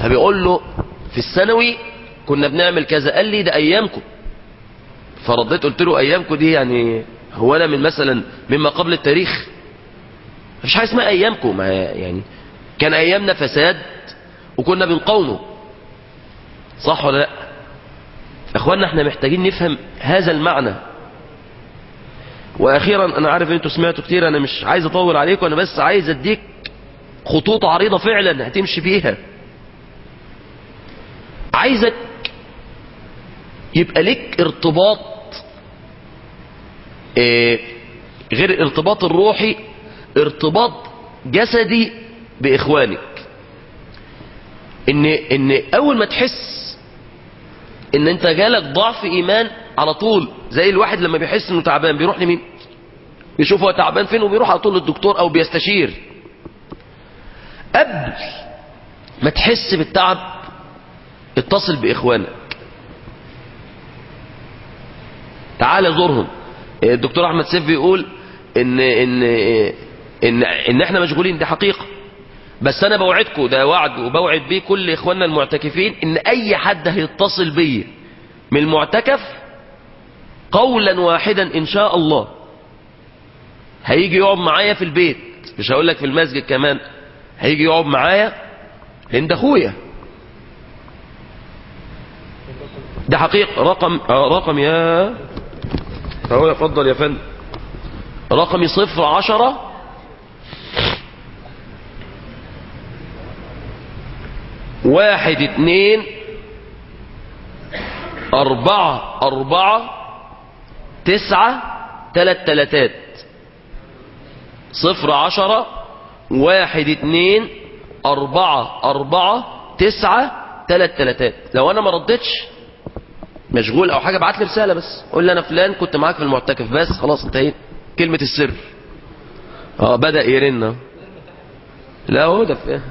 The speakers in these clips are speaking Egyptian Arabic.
فبيقول له في الثانوي كنا بنعمل كذا قال لي ده ايامكم فرديت قلت له ايامكم دي يعني هو انا من مثلا مما قبل التاريخ مفيش حاجه اسمها ايامكم ما يعني كان ايامنا فساد وكنا بنقاومه صح ولا لا اخوانا احنا محتاجين نفهم هذا المعنى واخيرا انا عارف ان انتوا سمعتوا كتير انا مش عايز اطول عليكم انا بس عايز اديك خطوط عريضة فعلا هتمشي فيها عايزك يبقى لك ارتباط اه غير الارتباط الروحي ارتباط جسدي باخوانك ان ان اول ما تحس ان انت جالك ضعف ايمان على طول زي الواحد لما بيحس انه تعبان بيروح لمين يشوف هو تعبان فين وبيروح على طول للدكتور او بيستشير قبل ما تحس بالتعب اتصل باخوانك تعال زورهم الدكتور احمد سيف بيقول ان ان ان ان احنا مشغولين دي حقيقه بس انا بوعدكم ده وعد وبوعد بيه كل اخواننا المعتكفين ان اي حد هيتصل بيا من المعتكف قولا واحدا ان شاء الله هيجي يقعد معايا في البيت مش هقول لك في المسجد كمان هيجي يقعد معايا لان ده اخويا ده حقيقة رقم آه رقم يا اهو اتفضل يا فندم رقمي صفر عشرة واحد اتنين أربعة أربعة تسعة تلات تلاتات صفر عشرة واحد اتنين أربعة أربعة تسعة تلات تلاتات لو أنا ما ردتش مشغول أو حاجة ابعت لي رسالة بس قول لي أنا فلان كنت معاك في المعتكف بس خلاص انتهينا كلمة السر اه بدأ يرن لا هو ده في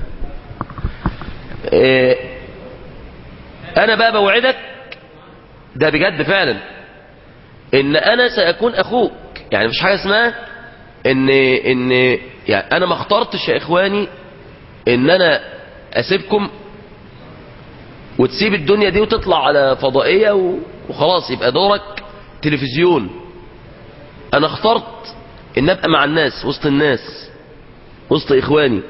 إيه أنا بقى بوعدك ده بجد فعلا إن أنا سأكون أخوك يعني مش حاجة اسمها إن إن يعني أنا ما اخترتش يا إخواني إن أنا أسيبكم وتسيب الدنيا دي وتطلع على فضائية وخلاص يبقى دورك تلفزيون أنا اخترت إن أبقى مع الناس وسط الناس وسط إخواني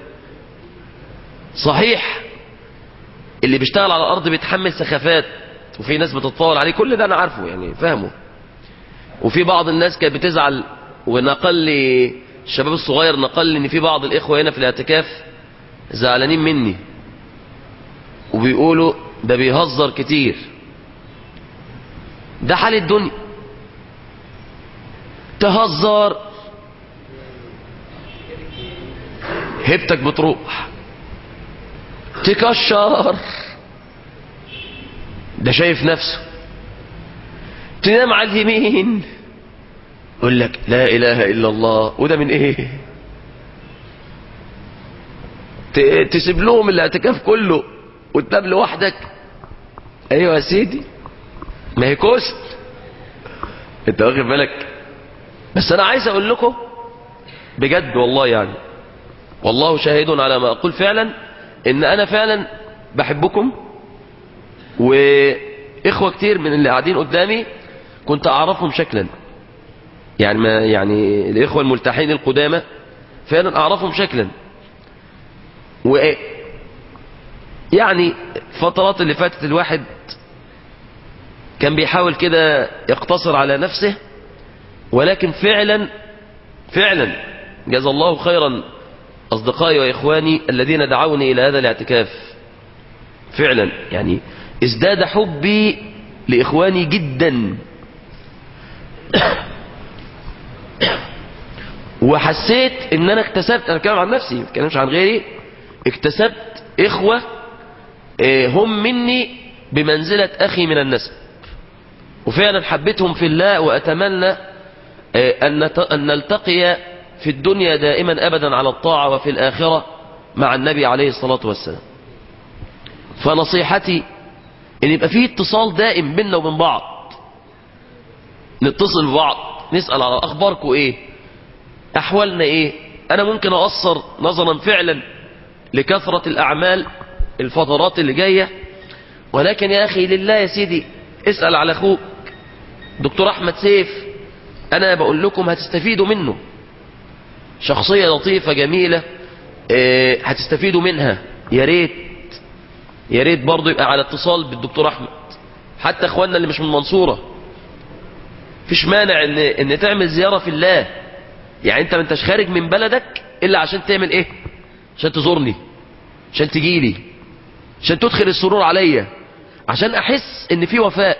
صحيح اللي بيشتغل على الأرض بيتحمل سخافات وفي ناس بتتطاول عليه كل ده أنا عارفه يعني فاهمه وفي بعض الناس كانت بتزعل ونقل لي الشباب الصغير نقل لي ان في بعض الاخوه هنا في الاعتكاف زعلانين مني وبيقولوا ده بيهزر كتير ده حال الدنيا تهزر هبتك بتروح تكشر ده شايف نفسه تنام على اليمين يقول لك لا اله الا الله وده من ايه تسيب لهم الاعتكاف كله وتنام لوحدك ايوه يا سيدي ما هي كوست انت واخد بالك بس انا عايز اقول لكم بجد والله يعني والله شاهد على ما اقول فعلا ان انا فعلا بحبكم واخوه كتير من اللي قاعدين قدامي كنت اعرفهم شكلا يعني ما يعني الاخوه الملتحين القدامى فعلا اعرفهم شكلا و يعني الفترات اللي فاتت الواحد كان بيحاول كده يقتصر على نفسه ولكن فعلا فعلا جزا الله خيرا أصدقائي وإخواني الذين دعوني إلى هذا الاعتكاف فعلا يعني ازداد حبي لإخواني جدا وحسيت ان انا اكتسبت انا بتكلم عن نفسي ما بتكلمش عن غيري اكتسبت اخوة هم مني بمنزلة اخي من النسب وفعلا حبيتهم في الله واتمنى ان ان نلتقي في الدنيا دائما ابدا على الطاعة وفي الاخرة مع النبي عليه الصلاة والسلام فنصيحتي ان يبقى فيه اتصال دائم بيننا وبين بعض نتصل ببعض نسأل على اخباركم ايه احوالنا ايه انا ممكن اقصر نظرا فعلا لكثرة الاعمال الفترات اللي جاية ولكن يا أخي لله يا سيدي اسأل على أخوك دكتور أحمد سيف أنا بقول لكم هتستفيدوا منه شخصية لطيفة جميلة اه هتستفيدوا منها يا ريت يا ريت برضه يبقى على اتصال بالدكتور أحمد حتى اخواننا اللي مش من المنصورة فيش مانع ان, ان تعمل زيارة في الله يعني انت ما انتش خارج من بلدك الا عشان تعمل ايه عشان تزورني عشان تجيلي عشان تدخل السرور عليا عشان احس ان في وفاء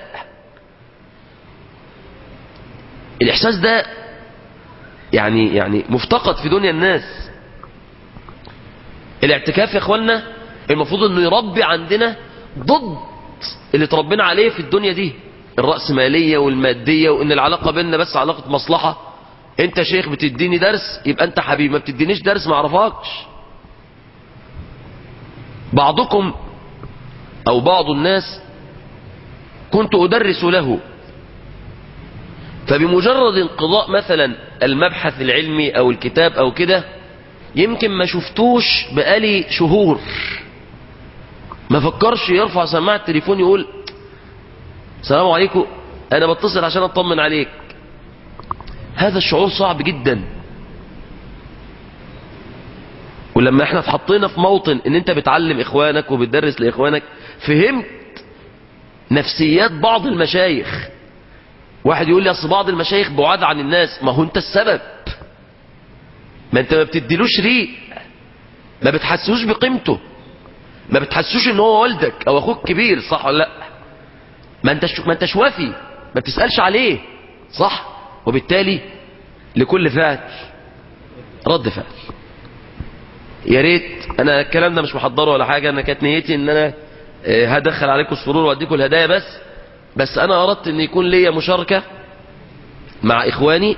الاحساس ده يعني يعني مفتقد في دنيا الناس الاعتكاف يا اخوانا المفروض انه يربي عندنا ضد اللي تربينا عليه في الدنيا دي الرأسمالية والمادية وان العلاقة بيننا بس علاقة مصلحة انت شيخ بتديني درس يبقى انت حبيبي ما بتدينيش درس ما اعرفكش بعضكم او بعض الناس كنت ادرس له فبمجرد انقضاء مثلا المبحث العلمي او الكتاب او كده يمكن ما شفتوش بقالي شهور ما فكرش يرفع سماعة التليفون يقول السلام عليكم انا بتصل عشان اطمن عليك هذا الشعور صعب جدا ولما احنا اتحطينا في موطن ان انت بتعلم اخوانك وبتدرس لاخوانك فهمت نفسيات بعض المشايخ واحد يقول لي اصل بعض المشايخ بعاد عن الناس ما هو انت السبب ما انت ما بتديلوش ريق ما بتحسوش بقيمته ما بتحسوش ان هو والدك او اخوك كبير صح ولا لا ما انتش ما انتش وافي ما بتسالش عليه صح وبالتالي لكل فعل رد فعل يا ريت انا الكلام ده مش محضره ولا حاجه انا كانت نيتي ان انا هدخل عليكم السرور واديكم الهدايا بس بس انا اردت ان يكون ليا مشاركه مع اخواني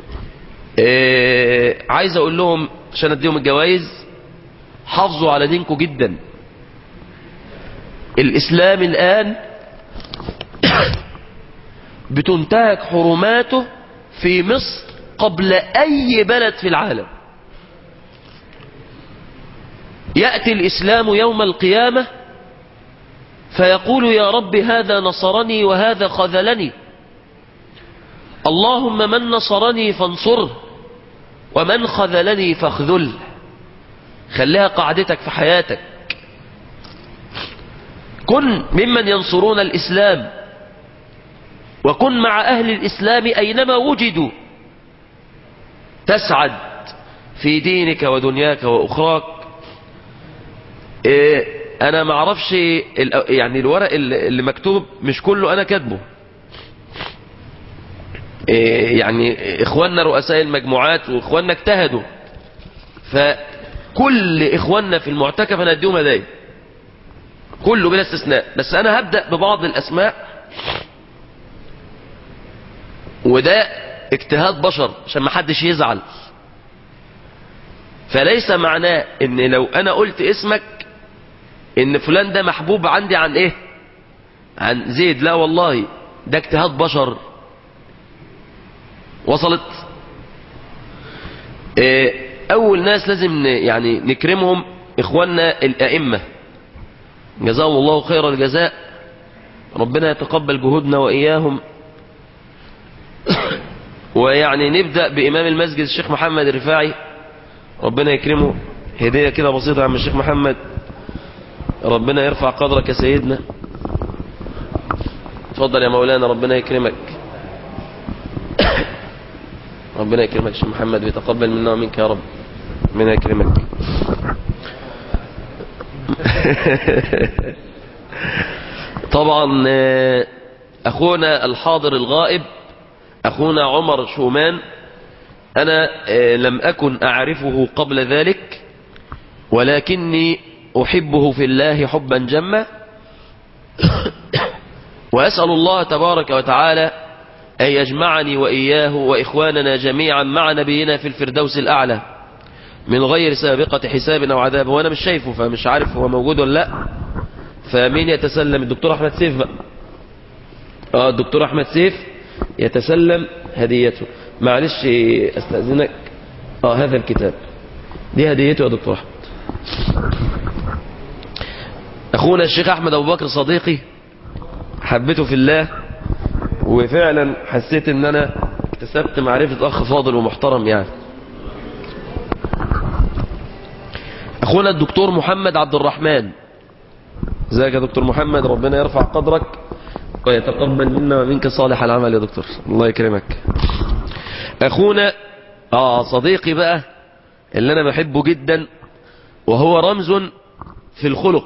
عايز اقول لهم عشان اديهم الجوائز حافظوا على دينكم جدا الاسلام الان بتنتهك حرماته في مصر قبل اي بلد في العالم يأتي الإسلام يوم القيامة فيقول يا رب هذا نصرني وهذا خذلني اللهم من نصرني فانصره ومن خذلني فاخذله خليها قاعدتك في حياتك كن ممن ينصرون الإسلام وكن مع أهل الإسلام أينما وجدوا تسعد في دينك ودنياك وأخراك إيه أنا ما اعرفش يعني الورق اللي مكتوب مش كله أنا كاتبه إيه يعني إخواننا رؤساء المجموعات وإخواننا اجتهدوا فكل إخواننا في المعتكف أنا أديهم هدايا كله بلا استثناء بس أنا هبدأ ببعض الأسماء وده اجتهاد بشر عشان ما حدش يزعل فليس معناه ان لو انا قلت اسمك ان فلان ده محبوب عندي عن ايه عن زيد لا والله ده اجتهاد بشر وصلت اه اول ناس لازم يعني نكرمهم اخواننا الائمة جزاهم الله خير الجزاء ربنا يتقبل جهودنا واياهم ويعني نبدأ بإمام المسجد الشيخ محمد الرفاعي ربنا يكرمه هدية كده بسيطة عم الشيخ محمد ربنا يرفع قدرك يا سيدنا تفضل يا مولانا ربنا يكرمك ربنا يكرمك شيخ محمد ويتقبل منا ومنك يا رب ربنا يكرمك طبعا أخونا الحاضر الغائب أخونا عمر شومان أنا لم أكن أعرفه قبل ذلك ولكني أحبه في الله حبا جما وأسأل الله تبارك وتعالى أن يجمعني وإياه وإخواننا جميعا مع نبينا في الفردوس الأعلى من غير سابقة حساب أو عذاب وأنا مش شايفه فمش عارف هو موجود ولا لا فمين يتسلم الدكتور أحمد سيف بقى آه الدكتور أحمد سيف يتسلم هديته معلش استأذنك اه هذا الكتاب دي هديته يا دكتور احمد اخونا الشيخ احمد ابو بكر صديقي حبيته في الله وفعلا حسيت ان انا اكتسبت معرفة اخ فاضل ومحترم يعني اخونا الدكتور محمد عبد الرحمن ازيك يا دكتور محمد ربنا يرفع قدرك ويتقبل منا ومنك صالح العمل يا دكتور الله يكرمك اخونا اه صديقي بقى اللي انا بحبه جدا وهو رمز في الخلق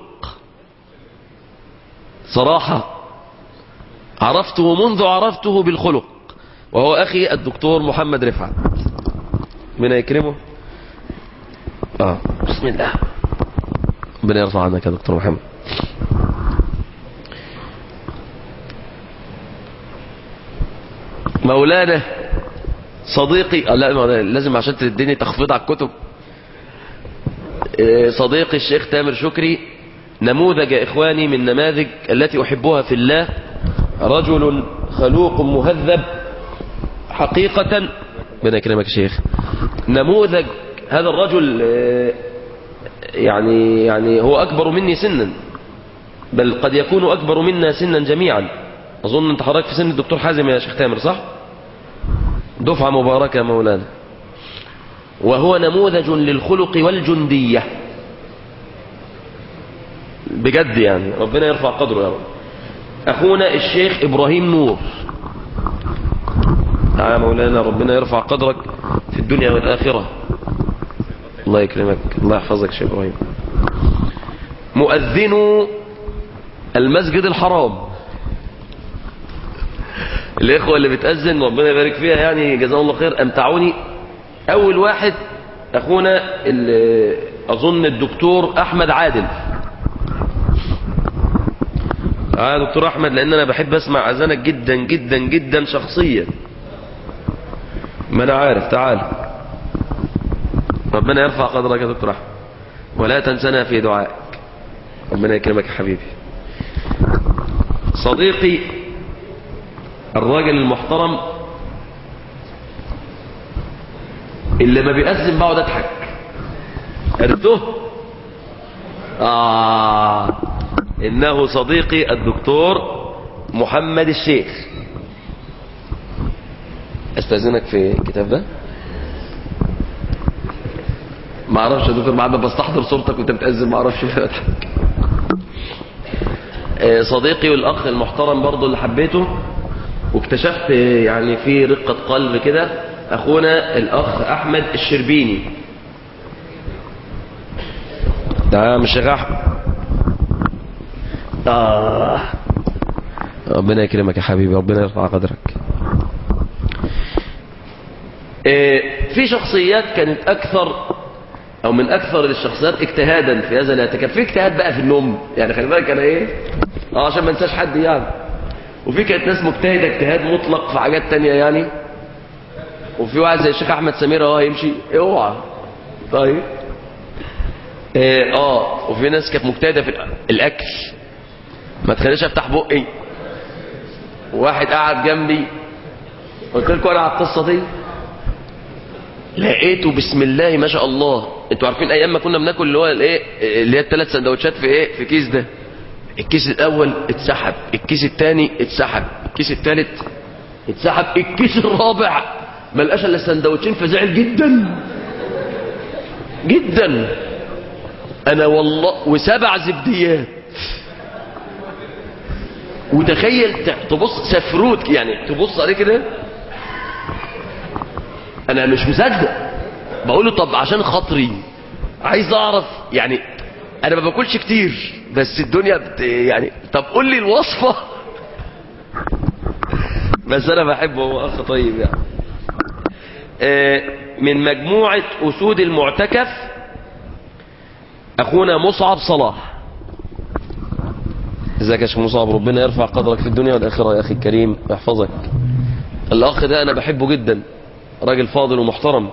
صراحة عرفته منذ عرفته بالخلق وهو أخي الدكتور محمد رفعت ربنا يكرمه آه بسم الله ربنا يرفع عنك يا دكتور محمد مولانا صديقي آه لا مولانا لازم عشان تديني تخفيض على الكتب آه، صديقي الشيخ تامر شكري نموذج إخواني من نماذج التي أحبها في الله رجل خلوق مهذب حقيقة ربنا يكرمك يا شيخ نموذج هذا الرجل آه، يعني يعني هو أكبر مني سنا بل قد يكون أكبر منا سنا جميعا أظن أنت حضرتك في سن الدكتور حازم يا شيخ تامر صح دفعة مباركة يا مولانا وهو نموذج للخلق والجندية بجد يعني ربنا يرفع قدره يا رب أخونا الشيخ إبراهيم نور تعالى يا مولانا ربنا يرفع قدرك في الدنيا والآخرة الله يكرمك الله يحفظك شيخ إبراهيم مؤذن المسجد الحرام الإخوة اللي بتأذن ربنا يبارك فيها يعني جزاهم الله خير أمتعوني أول واحد أخونا اللي أظن الدكتور أحمد عادل آه يا دكتور أحمد لأن أنا بحب أسمع أذانك جدا جدا جدا شخصيا ما أنا عارف تعال ربنا يرفع قدرك يا دكتور أحمد ولا تنسنا في دعائك ربنا يكرمك يا حبيبي صديقي الراجل المحترم اللي ما بيأذن بقعد اضحك عرفته آه إنه صديقي الدكتور محمد الشيخ استاذنك في الكتاب ده ما اعرفش يا دكتور بعد ما بستحضر صورتك وانت بتأذن ما اعرفش ليه اضحك آه، صديقي والاخ المحترم برضو اللي حبيته واكتشفت يعني في رقة قلب كده اخونا الاخ احمد الشربيني ده مش شيخ احمد آه. ربنا يكرمك يا حبيبي ربنا يرفع قدرك آه، في شخصيات كانت اكثر او من اكثر الشخصيات اجتهادا في هذا الاعتكاف في اجتهاد بقى في النوم يعني خلي بالك انا ايه اه عشان ما انساش حد يعني وفي كانت ناس مجتهده اجتهاد مطلق في حاجات تانية يعني وفي واحد زي الشيخ احمد سمير اهو يمشي اوعى طيب اه, آه. وفي ناس كانت مجتهده في الاكل ما تخليش افتح بقي واحد قاعد جنبي قلت لكم انا على القصه دي لقيته بسم الله ما شاء الله انتوا عارفين ايام ما كنا بناكل اللي هو الايه اللي هي الثلاث سندوتشات في ايه في كيس ده الكيس الاول اتسحب الكيس الثاني اتسحب الكيس الثالث اتسحب الكيس الرابع ما لقاش الا سندوتشين فزعل جدا جدا انا والله وسبع زبديات وتخيل ت- تبص سفروت يعني تبص عليه كده انا مش مصدق بقول له طب عشان خاطري عايز اعرف يعني انا ما باكلش كتير بس الدنيا بت يعني طب قول لي الوصفه بس انا بحبه هو اخ طيب يعني آه، من مجموعه اسود المعتكف اخونا مصعب صلاح ازيك يا شيخ مصعب ربنا يرفع قدرك في الدنيا والاخره يا اخي الكريم ويحفظك الاخ ده انا بحبه جدا راجل فاضل ومحترم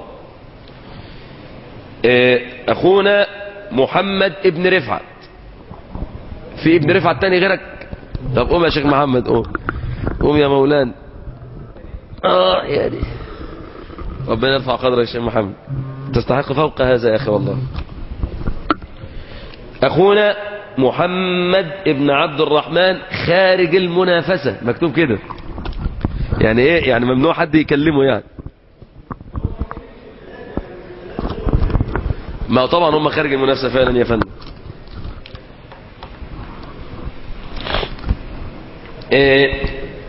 آه، اخونا محمد ابن رفعت في ابن رفعت تاني غيرك طب قوم يا شيخ محمد قوم قوم يا مولان اه يعني ربنا يرفع قدرك يا شيخ محمد تستحق فوق هذا يا اخي والله اخونا محمد ابن عبد الرحمن خارج المنافسة مكتوب كده يعني ايه يعني ممنوع حد يكلمه يعني ما هو طبعا هم خارج المنافسة فعلا يا فندم إيه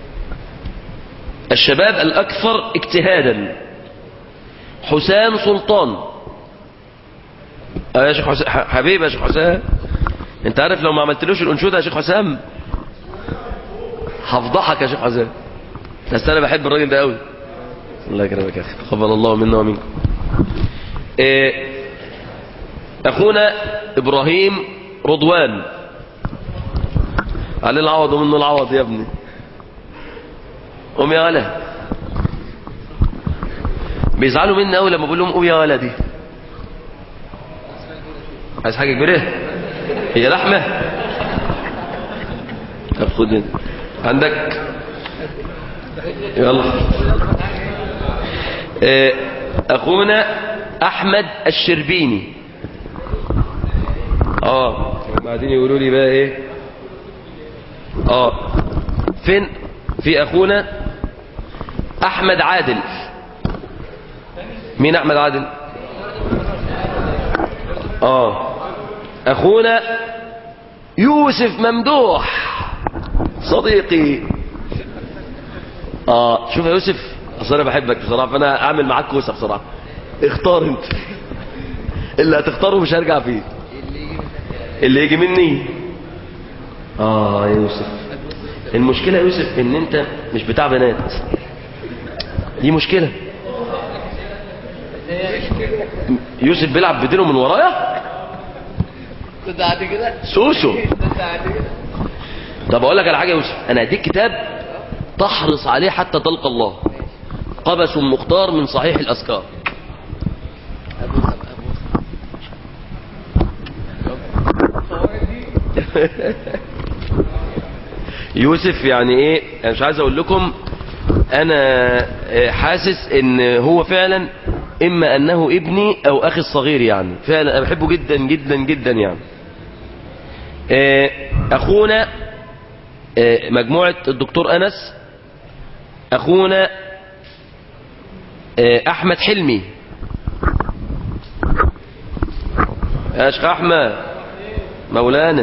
الشباب الأكثر اجتهادا حسام سلطان اه يا شيخ حسام حبيبي يا شيخ حسام انت عارف لو ما عملتلوش الانشوده يا شيخ حسام هفضحك يا شيخ حسام بس انا بحب الراجل ده قوي الله يكرمك يا اخي تقبل الله منا ومنكم إيه اخونا ابراهيم رضوان عليه العوض ومنه العوض يا ابني قوم يا ولد بيزعلوا مني قوي لما بقول لهم قوم يا ولدي عايز حاجه كبيره هي لحمه طب خد انت. عندك يلا آه، اخونا احمد الشربيني اه بعدين يقولوا لي بقى ايه اه فين في اخونا احمد عادل مين احمد عادل اه اخونا يوسف ممدوح صديقي اه شوف يا يوسف اصل انا بحبك بصراحه فانا اعمل معاك كوسه بصراحه اختار انت اللي هتختاره مش هرجع فيه اللي يجي مني اه يا يوسف المشكله يا يوسف ان انت مش بتاع بنات دي مشكله يوسف بيلعب بدينه من ورايا كنت قاعد كده سوسو كنت قاعد كده طب اقول لك على حاجه يا يوسف انا هديك كتاب تحرص عليه حتى تلقى الله قبس مختار من صحيح الاذكار ابوس ابوس يوسف يعني ايه انا مش عايز اقول لكم انا آه، حاسس ان هو فعلا اما انه ابني او اخي الصغير يعني فعلا انا بحبه جدا جدا جدا يعني آه، اخونا آه، مجموعة الدكتور انس اخونا آه، احمد حلمي يا شيخ احمد مولانا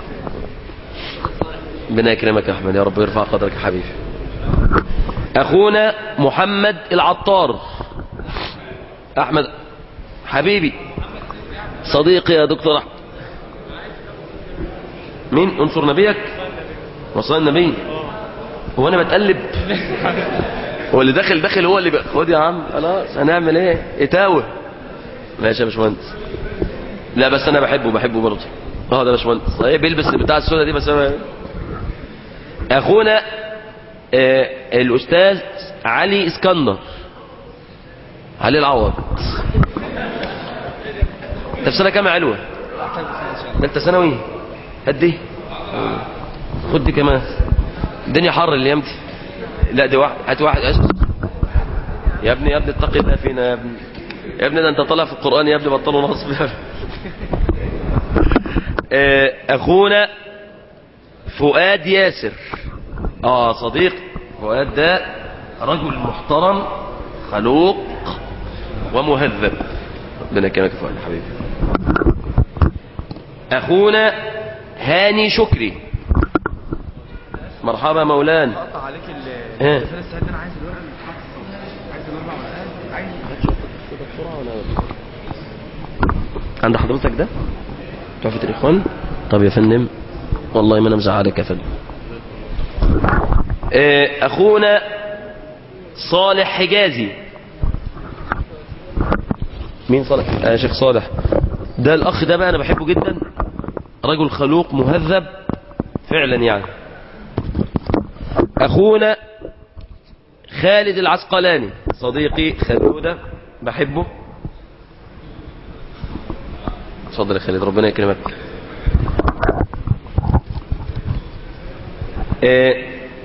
ربنا يكرمك يا احمد يا رب يرفع قدرك يا حبيبي اخونا محمد العطار احمد حبيبي صديقي يا دكتور احمد مين انصر نبيك وصل النبي هو انا بتقلب هو اللي داخل داخل هو اللي بقى خد يا عم خلاص هنعمل ايه اتاوه ماشي يا باشمهندس لا بس انا بحبه بحبه برضه اه ده باشمهندس صحيح بيلبس بتاع السودا دي بس انا اخونا آه الاستاذ علي اسكندر علي العوض انت في سنه كام يا علوه ثالثه ثانوي قد ايه خد دي كمان الدنيا حر الايام دي لا دي واحد هات واحد أس- يا ابني يا ابني اتق الله فينا يا ابني يا ابني ده انت طالع في القران يا ابني بطلوا نصب آه، اخونا فؤاد ياسر اه صديق فؤاد ده رجل محترم خلوق ومهذب ربنا يكرمك يا فؤاد يا حبيبي اخونا هاني شكري مرحبا مولانا قطع عليك ال ها. الرسالة السعيد انا عايز الورقه اللي بتتحط في الصف. عايز الورقه ورقات عايز عند حضرتك ده تحفة الإخوان طب يا فندم والله ما أنا مزعلك يا فندم آه، أخونا صالح حجازي مين صالح آه شيخ صالح ده الأخ ده بقى أنا بحبه جدا رجل خلوق مهذب فعلا يعني أخونا خالد العسقلاني صديقي خلودة بحبه اتفضل يا خالد ربنا يكرمك آه،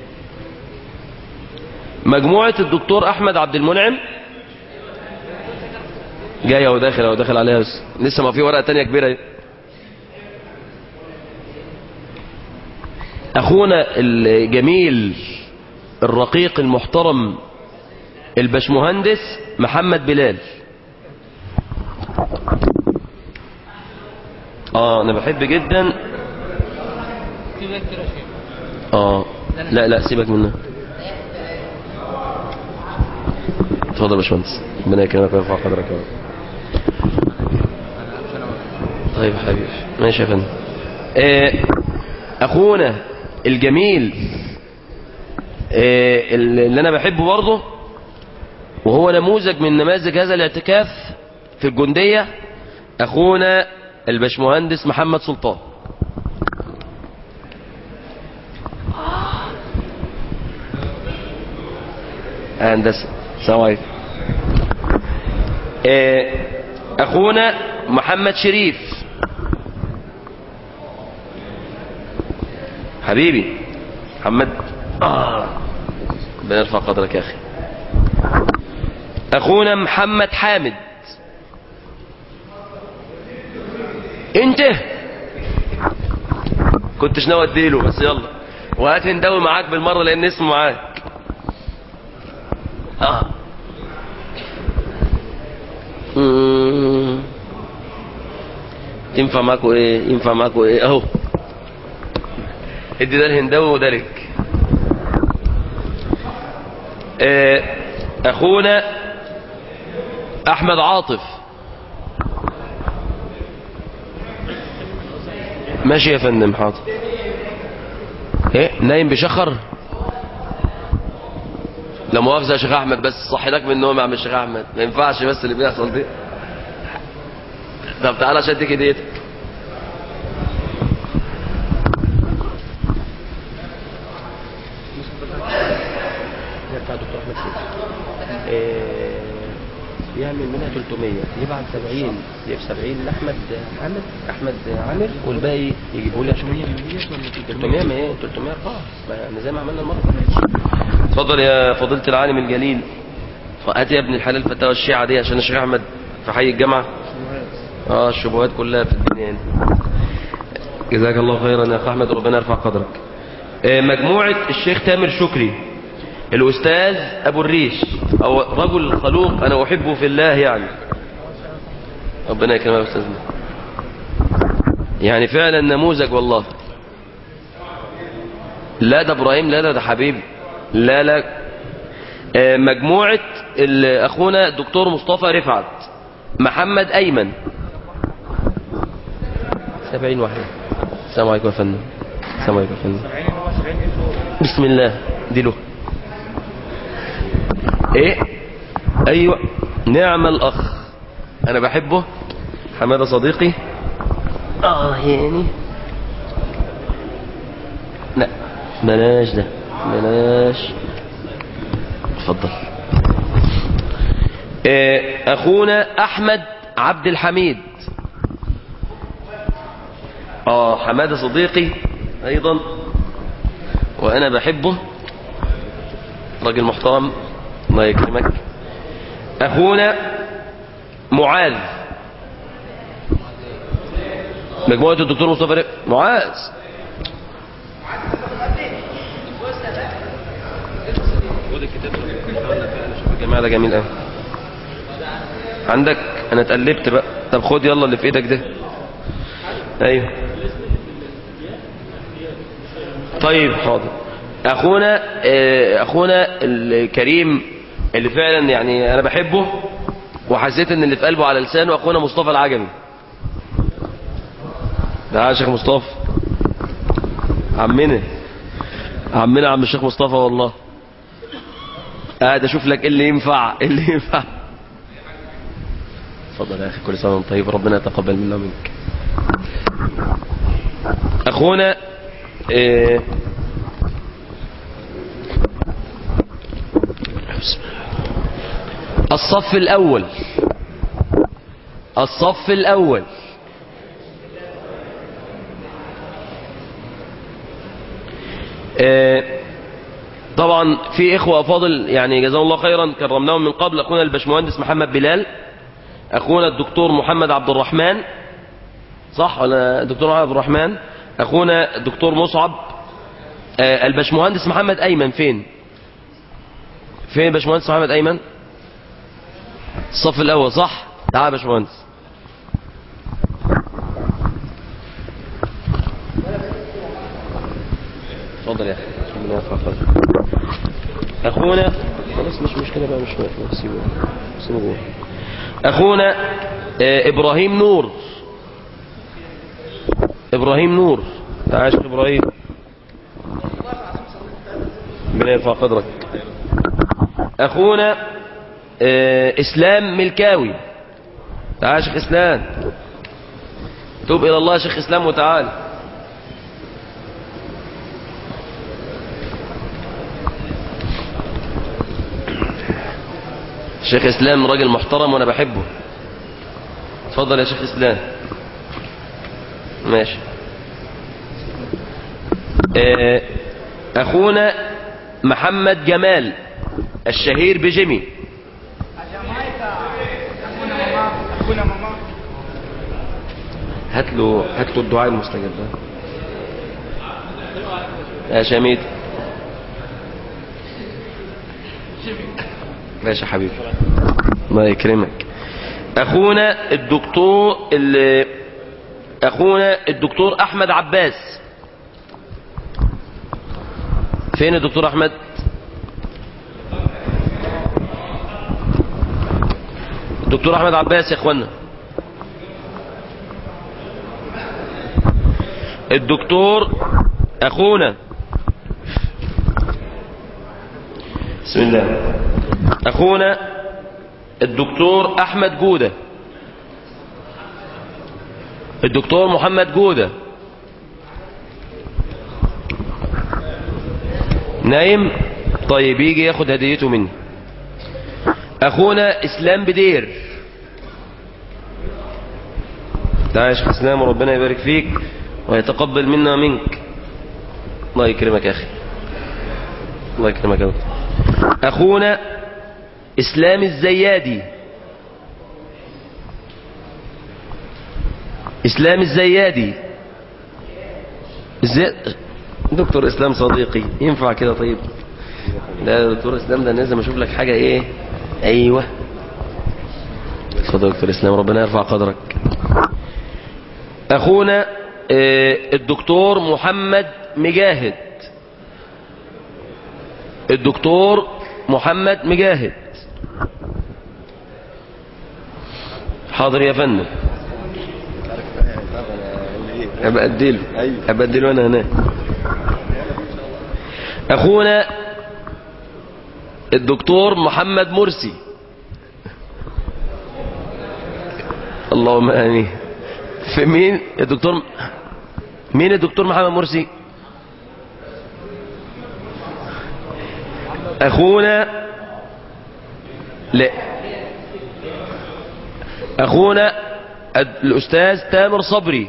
مجموعة الدكتور أحمد عبد المنعم جاي اهو داخل اهو داخل عليها بس لسه ما في ورقة تانية كبيرة اهي. أخونا الجميل الرقيق المحترم البشمهندس محمد بلال اه انا بحب جدا في بقى كتير يا شيخ اه لا لا سيبك منها اتفضل يا باشمهندس ربنا يكرمك ويرفع قدرك يا رب طيب حبيبي ماشي يا فندم آه، اخونا الجميل آه، اللي انا بحبه برضه وهو نموذج من نماذج هذا الاعتكاف في الجندية اخونا الباشمهندس محمد سلطان هندسة السلام عليكم آه، اخونا محمد شريف حبيبي محمد آه. ربنا يرفع قدرك يا اخي اخونا محمد حامد انت كنتش ناوي اديله بس يلا وهات هنداوي معاك بالمره لان اسمه معاك اه مم. ينفع معاكوا ايه ينفع معاكوا ايه اهو ادي ده الهنداوي وده لك آه، اخونا احمد عاطف ماشي يا فندم حاضر ايه نايم بشخر لا مؤاخذة يا شيخ احمد بس صحيناك من النوم يا عم الشيخ احمد ما ينفعش بس اللي بيحصل ده طب تعالى عشان اديك هديتك بتاع دكتور احمد سيف يعمل منها 300 يبعت 70 يبقى 70 لاحمد محمد احمد عامر والباقي يجيبوا لي عشان 300 ما هي 300 اربعه ما يعني زي ما عملنا المره اللي فاتت. اتفضل يا فضيله العالم الجليل هات يا ابن الحلال فتاوى الشيعه دي عشان الشيخ احمد في حي الجامعه اه الشبهات كلها في الدنيا هنا جزاك الله خيرا يا اخ احمد ربنا يرفع قدرك آه، مجموعه الشيخ تامر شكري الأستاذ أبو الريش أو رجل خلوق أنا أحبه في الله يعني ربنا يكرمه يا أستاذنا يعني فعلا نموذج والله لا ده إبراهيم لا لا ده حبيبي لا لا آه، مجموعة ال- أخونا الدكتور مصطفى رفعت محمد أيمن سبعين واحد السلام عليكم يا فندم السلام عليكم يا فندم بسم الله دي له ايه ايوه نعم الاخ انا بحبه حماده صديقي اه يعني لا بلاش ده بلاش اتفضل إيه اخونا احمد عبد الحميد اه حماده صديقي ايضا وانا بحبه راجل محترم الله يكرمك اخونا معاذ مجموعة الدكتور مصطفى رق- معاذ خد الكتاب شوف الجماعة ده جميل قوي عندك انا اتقلبت بقى طب خد يلا اللي في ايدك ده ايوه طيب حاضر اخونا آه، اخونا الكريم اللي فعلا يعني انا بحبه وحسيت ان اللي في قلبه على لسانه اخونا مصطفى العجمي ده يا شيخ مصطفى عمنا عمنا عم الشيخ مصطفى والله قاعد اشوف لك ايه اللي ينفع ايه اللي ينفع اتفضل يا اخي كل سنه وانت طيب ربنا يتقبل منا ومنك اخونا آه، بسم الله. الصف الأول الصف الأول آه، طبعا في إخوة أفاضل يعني جزاهم الله خيرا كرمناهم من قبل أخونا البشمهندس محمد بلال أخونا الدكتور محمد عبد الرحمن صح ولا الدكتور عبد الرحمن أخونا الدكتور مصعب آه الباشمهندس محمد ايمن فين فين الباشمهندس محمد ايمن الصف الاول صح تعال يا باشمهندس اتفضل يا اخي بسم الله الرحمن الرحيم. اخونا خلاص مش مشكله بقى مش مشكله سيبه سيبه جوه. اخونا آه ابراهيم نور ابراهيم نور تعال يا شيخ ابراهيم ربنا يرفع قدرك اخونا آه اسلام ملكاوي تعال يا شيخ اسلام توب الى الله يا شيخ اسلام وتعال شيخ اسلام راجل محترم وانا بحبه اتفضل يا شيخ اسلام ماشي آه، اخونا محمد جمال الشهير بجيمي هات له هات له الدعاء المستجاب ده يا شميد ماشي يا حبيبي الله يكرمك اخونا الدكتور اللي اخونا الدكتور احمد عباس فين الدكتور احمد الدكتور احمد عباس يا اخوانا الدكتور اخونا بسم الله اخونا الدكتور احمد جودة الدكتور محمد جودة نايم طيب يجي ياخد هديته مني اخونا اسلام بدير تعال يا شيخ اسلام وربنا يبارك فيك ويتقبل منا منك الله يكرمك يا اخي الله يكرمك يا دكتور اخونا اسلام الزيادي اسلام الزيادي ازاي دكتور اسلام صديقي ينفع كده طيب لا يا دكتور اسلام ده لازم اشوف لك حاجه ايه ايوه اتفضل يا دكتور اسلام ربنا يرفع قدرك اخونا آه، الدكتور محمد مجاهد الدكتور محمد مجاهد حاضر يا فندم ابقى اديله ابقى اديله انا هناك اخونا الدكتور محمد مرسي اللهم امين في مين الدكتور مين الدكتور محمد مرسي اخونا لا اخونا الاستاذ تامر صبري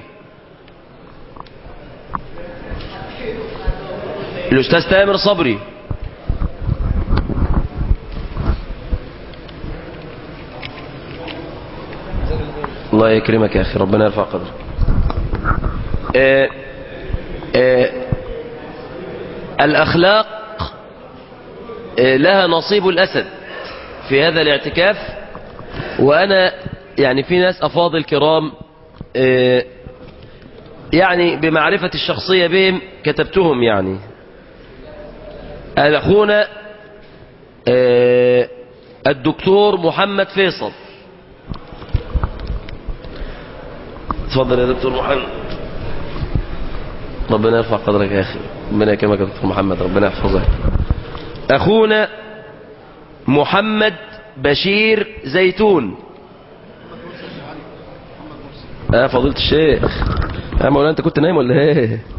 الاستاذ تامر صبري الله يكرمك يا اخي ربنا يرفع قدرك آه آه الاخلاق آه لها نصيب الاسد في هذا الاعتكاف وانا يعني في ناس افاضل كرام آه يعني بمعرفة الشخصية بهم كتبتهم يعني اخونا آه الدكتور محمد فيصل اتفضل يا دكتور محمد ربنا يرفع قدرك يا اخي ربنا يكرمك يا دكتور محمد ربنا يحفظك اخونا محمد بشير زيتون اه فضيلة الشيخ يا مولانا انت كنت نايم ولا ايه